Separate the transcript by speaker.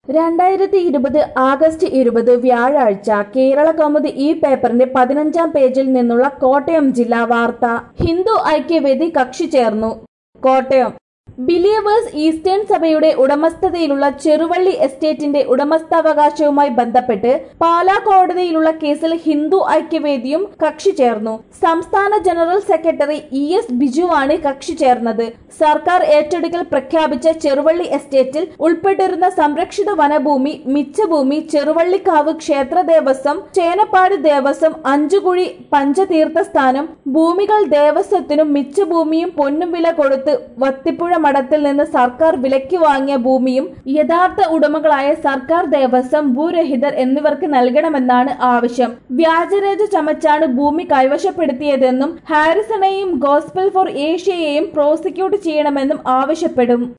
Speaker 1: രണ്ടായിരത്തി ഇരുപത് ആഗസ്റ്റ് ഇരുപത് വ്യാഴാഴ്ച കേരള കൗമുദി ഈ പേപ്പറിന്റെ പതിനഞ്ചാം പേജിൽ നിന്നുള്ള കോട്ടയം ജില്ലാ വാർത്ത ഹിന്ദു ഐക്യവേദി കക്ഷി ചേർന്നു കോട്ടയം ബിലീവേഴ്സ് ഈസ്റ്റേൺ സഭയുടെ ഉടമസ്ഥതയിലുള്ള ചെറുവള്ളി എസ്റ്റേറ്റിന്റെ ഉടമസ്ഥാവകാശവുമായി ബന്ധപ്പെട്ട് പാലാ കോടതിയിലുള്ള കേസിൽ ഹിന്ദു ഐക്യവേദിയും കക്ഷി ചേർന്നു സംസ്ഥാന ജനറൽ സെക്രട്ടറി ഇ എസ് ബിജുവാണ് കക്ഷി ചേർന്നത് സർക്കാർ ഏറ്റെടുക്കൽ പ്രഖ്യാപിച്ച ചെറുവള്ളി എസ്റ്റേറ്റിൽ ഉൾപ്പെട്ടിരുന്ന സംരക്ഷിത വനഭൂമി മിച്ചഭൂമി ചെറുവള്ളിക്കാവ് ക്ഷേത്ര ദേവസ്വം ചേനപ്പാട് ദേവസ്വം അഞ്ചുകുഴി പഞ്ചതീർത്ഥസ്ഥാനം ഭൂമികൾ ദേവസ്വത്തിനും മിച്ചഭൂമിയും പൊന്നും വില കൊടുത്ത് വത്തിപ്പുഴ മഠത്തിൽ നിന്ന് സർക്കാർ വിലയ്ക്ക് വാങ്ങിയ ഭൂമിയും യഥാർത്ഥ ഉടമകളായ സർക്കാർ ദേവസ്വം ഭൂരഹിതർ എന്നിവർക്ക് നൽകണമെന്നാണ് ആവശ്യം വ്യാജരേഖ ചമച്ചാണ് ഭൂമി കൈവശപ്പെടുത്തിയതെന്നും ഹാരിസണെയും ഗോസ്പൽ ഫോർ ഏഷ്യയെയും പ്രോസിക്യൂട്ട് ചെയ്യണമെന്നും ആവശ്യപ്പെടും